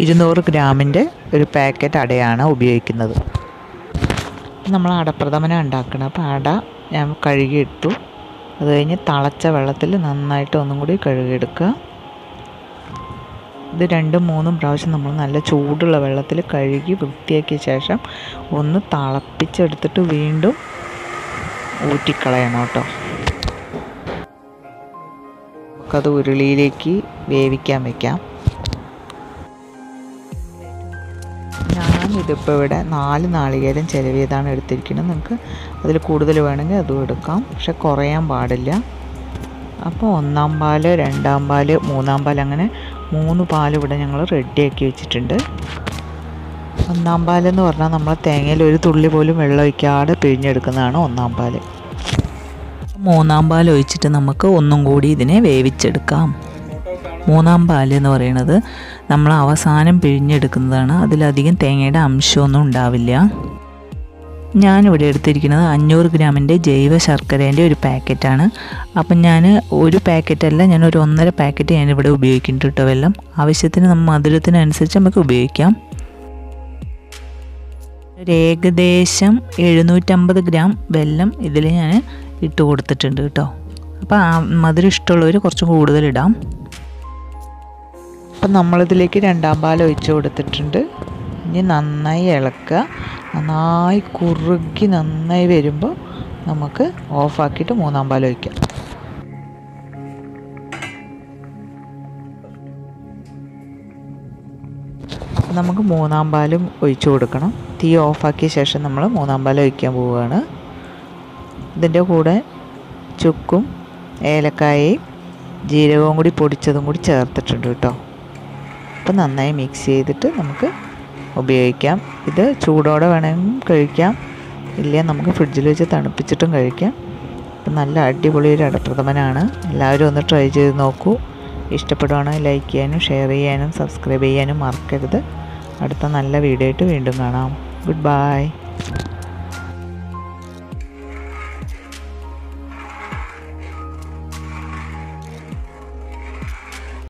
ഇരുന്നൂറ് ഗ്രാമിൻ്റെ ഒരു പാക്കറ്റ് അടയാണ് ഉപയോഗിക്കുന്നത് നമ്മൾ അടപ്രഥമന ഉണ്ടാക്കണം അപ്പോൾ അട ഞാൻ കഴുകിയിട്ടു അത് കഴിഞ്ഞ് തിളച്ച വെള്ളത്തിൽ നന്നായിട്ട് ഒന്നും കൂടി കഴുകിയെടുക്കുക ഇത് രണ്ടും മൂന്നും പ്രാവശ്യം നമ്മൾ നല്ല ചൂടുള്ള വെള്ളത്തിൽ കഴുകി വൃത്തിയാക്കിയ ശേഷം ഒന്ന് തിളപ്പിച്ചെടുത്തിട്ട് വീണ്ടും ഊറ്റിക്കളയണം കേട്ടോ നമുക്കത് ഉരുളിയിലേക്ക് വേവിക്കാൻ വെക്കാം ഞാനിതിപ്പോൾ ഇവിടെ നാല് നാളികേരം ചിലവിയതാണ് എടുത്തിരിക്കുന്നത് നിങ്ങൾക്ക് അതിൽ കൂടുതൽ വേണമെങ്കിൽ അതും എടുക്കാം പക്ഷെ കുറയാൻ പാടില്ല അപ്പോൾ ഒന്നാം പാല് രണ്ടാം പാല് മൂന്നാം പാൽ അങ്ങനെ മൂന്ന് പാൽ ഇവിടെ ഞങ്ങൾ റെഡിയാക്കി വെച്ചിട്ടുണ്ട് ഒന്നാം പാലെന്ന് പറഞ്ഞാൽ നമ്മൾ തേങ്ങയിൽ ഒരു തുള്ളി പോലും വെള്ളം ഒഴിക്കാതെ പിഴിഞ്ഞെടുക്കുന്നതാണ് ഒന്നാം പാൽ മൂന്നാം പാൽ ഒഴിച്ചിട്ട് നമുക്ക് ഒന്നും കൂടി ഇതിനെ വേവിച്ചെടുക്കാം മൂന്നാം പാൽ എന്ന് പറയുന്നത് നമ്മൾ അവസാനം പിഴിഞ്ഞെടുക്കുന്നതാണ് അതിലധികം തേങ്ങയുടെ അംശമൊന്നും ഉണ്ടാവില്ല ഞാനിവിടെ എടുത്തിരിക്കുന്നത് അഞ്ഞൂറ് ഗ്രാമിൻ്റെ ജൈവ ശർക്കരേൻ്റെ ഒരു പാക്കറ്റാണ് അപ്പം ഞാൻ ഒരു പാക്കറ്റല്ല ഞാൻ ഒരു ഒന്നര പാക്കറ്റ് ഞാനിവിടെ ഉപയോഗിക്കുന്നുണ്ട് കേട്ടോ വെള്ളം ആവശ്യത്തിന് നമ്മൾ മധുരത്തിനനുസരിച്ച് നമുക്ക് ഉപയോഗിക്കാം ഒരു ഏകദേശം എഴുന്നൂറ്റമ്പത് ഗ്രാം വെല്ലം ഇതിൽ ഞാൻ ഇട്ട് കൊടുത്തിട്ടുണ്ട് കേട്ടോ അപ്പോൾ ആ മധുരം ഇഷ്ടമുള്ളവർ കുറച്ച് കൂടുതൽ ഇടാം അപ്പം നമ്മളിതിലേക്ക് രണ്ടാം പാൽ ഒഴിച്ച് കൊടുത്തിട്ടുണ്ട് ഇനി നന്നായി ഇളക്കുക നന്നായി കുറുകി നന്നായി വരുമ്പോൾ നമുക്ക് ഓഫാക്കിയിട്ട് മൂന്നാം പാൽ ഒഴിക്കാം നമുക്ക് മൂന്നാം പാലും ഒഴിച്ചു കൊടുക്കണം തീ ഓഫാക്കിയ ശേഷം നമ്മൾ മൂന്നാം പാൽ ഒഴിക്കാൻ പോവുകയാണ് ഇതിൻ്റെ കൂടെ ചുക്കും ഏലക്കായയും ജീരകവും കൂടി പൊടിച്ചതും കൂടി ചേർത്തിട്ടുണ്ട് കേട്ടോ അപ്പം നന്നായി മിക്സ് ചെയ്തിട്ട് നമുക്ക് ഉപയോഗിക്കാം ഇത് ചൂടോടെ വേണമെങ്കിൽ കഴിക്കാം ഇല്ല നമുക്ക് ഫ്രിഡ്ജിൽ വെച്ച് തണുപ്പിച്ചിട്ടും കഴിക്കാം അപ്പം നല്ല അടിപൊളി ഒരു അടപ്രഥമനാണ് എല്ലാവരും ഒന്ന് ട്രൈ ചെയ്ത് നോക്കൂ ഇഷ്ടപ്പെടുവാണെങ്കിൽ ലൈക്ക് ചെയ്യാനും ഷെയർ ചെയ്യാനും സബ്സ്ക്രൈബ് ചെയ്യാനും മറക്കരുത് അടുത്ത നല്ല വീഡിയോ ആയിട്ട് വീണ്ടും കാണാം ഗുഡ് ബൈ